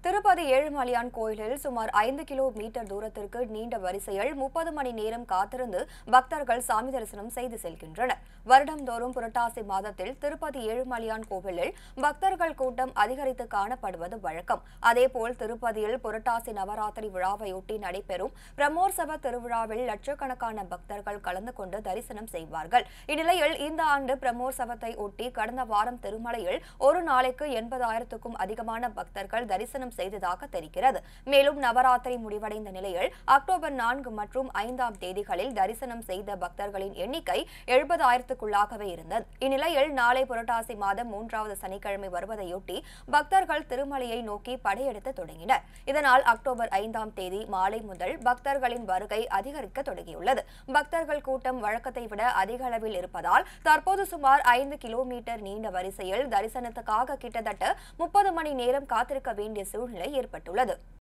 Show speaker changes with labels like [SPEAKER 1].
[SPEAKER 1] திருப்பதி ஏழுமலையான் கோயிலில் சுமார் ஐந்து கிலோமீட்டர் தூரத்திற்கு நீண்ட வரிசையில் முப்பது மணி நேரம் காத்திருந்து பக்தர்கள் சாமி தரிசனம் செய்து செல்கின்றனர் வருடந்தோறும் புரட்டாசி மாதத்தில் திருப்பதி ஏழுமலையான் கோவிலில் பக்தர்கள் கூட்டம் அதிகரித்து காணப்படுவது வழக்கம் அதேபோல் திருப்பதியில் புரட்டாசி நவராத்திரி விழாவையொட்டி நடைபெறும் பிரம்மோற்சவ திருவிழாவில் லட்சக்கணக்கான பக்தர்கள் கலந்து கொண்டு தரிசனம் செய்வார்கள் இந்நிலையில் இந்த ஆண்டு பிரம்மோற்சவத்தை ஒட்டி கடந்த வாரம் திருமலையில் ஒரு நாளைக்கு எண்பதாயிரத்துக்கும் அதிகமான பக்தர்கள் தரிசனம் செய்ததாக தெரிகிறது மேலும் நவராத்திரி முடிவடைந்த நிலையில் அக்டோபர் நான்கு மற்றும் ஐந்தாம் தேதிகளில் தரிசனம் செய்த பக்தர்களின் எண்ணிக்கை எழுபதாயிரத்துக்குள்ளாகவே இருந்தது இந்நிலையில் நாளை புரட்டாசி மாதம் மூன்றாவது சனிக்கிழமை வருவதையொட்டி பக்தர்கள் திருமலையை நோக்கி படையெடுத்து தொடங்கினர் இதனால் அக்டோபர் ஐந்தாம் தேதி மாலை முதல் பக்தர்களின் வருகை அதிகரிக்க தொடங்கியுள்ளது பக்தர்கள் கூட்டம் வழக்கத்தை விட அதிக அளவில் இருப்பதால் தற்போது சுமார் ஐந்து கிலோமீட்டர் நீண்ட வரிசையில் தரிசனத்துக்காக கிட்டத்தட்ட முப்பது மணி நேரம் காத்திருக்க வேண்டிய சூழ்நிலை ஏற்பட்டுள்ளது